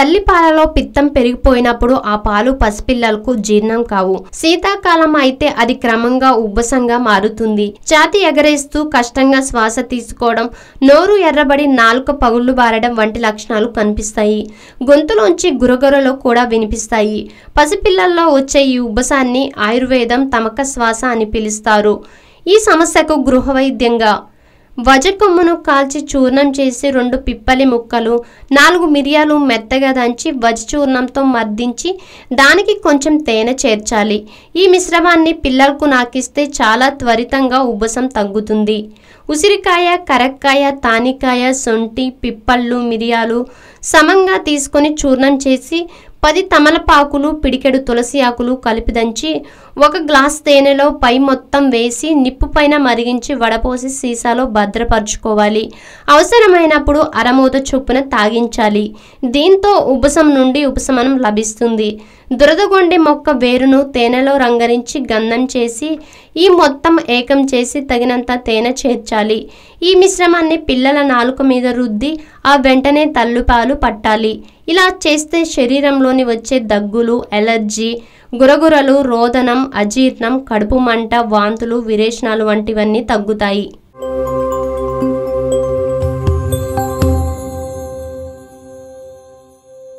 తల్లి పాలలో పిత్తం పెరిగిపోయినప్పుడు ఆ పాలు పసిపిల్లలకు జీర్ణం కావు శీతాకాలం అయితే అది క్రమంగా ఉబ్బసంగా మారుతుంది ఛాతి ఎగరేస్తూ కష్టంగా శ్వాస తీసుకోవడం నోరు ఎర్రబడి నాలుక పగుళ్లు బారడం వంటి లక్షణాలు కనిపిస్తాయి గొంతులోంచి గురగొరలు కూడా వినిపిస్తాయి పసిపిల్లల్లో వచ్చే ఈ ఉబ్బసాన్ని ఆయుర్వేదం తమక శ్వాస అని పిలుస్తారు ఈ సమస్యకు గృహ వైద్యంగా వజకొమ్మును కాల్చి చూర్ణం చేసి రెండు పిప్పలి ముక్కలు నాలుగు మిరియాలు మెత్తగా దంచి వజ చూర్ణంతో మర్దించి దానికి కొంచెం తేనె చేర్చాలి ఈ మిశ్రమాన్ని పిల్లలకు నాకిస్తే చాలా త్వరితంగా ఉబ్బసం తగ్గుతుంది ఉసిరికాయ కరక్కాయ తానికాయ సొంటి పిప్పళ్ళు మిరియాలు సమంగా తీసుకొని చూర్ణం చేసి పది తమలపాకులు పిడికెడు తులసి ఆకులు కలిపి దంచి ఒక గ్లాస్ తేనెలో పై మొత్తం వేసి నిప్పు పైన మరిగించి వడపోసి సీసాలో భద్రపరుచుకోవాలి అవసరమైనప్పుడు అరమూత చొప్పున తాగించాలి దీంతో ఉబ్బసం నుండి ఉపశమనం లభిస్తుంది దురదగొండి మొక్క వేరును తేనెలో రంగరించి గంధం చేసి ఈ మొత్తం ఏకం చేసి తగినంత తేనె చేర్చాలి ఈ మిశ్రమాన్ని పిల్లల నాలుక మీద రుద్ది ఆ వెంటనే తల్లుపాలు పట్టాలి ఇలా చేస్తే శరీరంలోని వచ్చే దగ్గులు ఎలర్జీ గురగురలు రోదనం అజీర్ణం కడుపు మంట వాంతులు విరేచనాలు వంటివన్నీ తగ్గుతాయి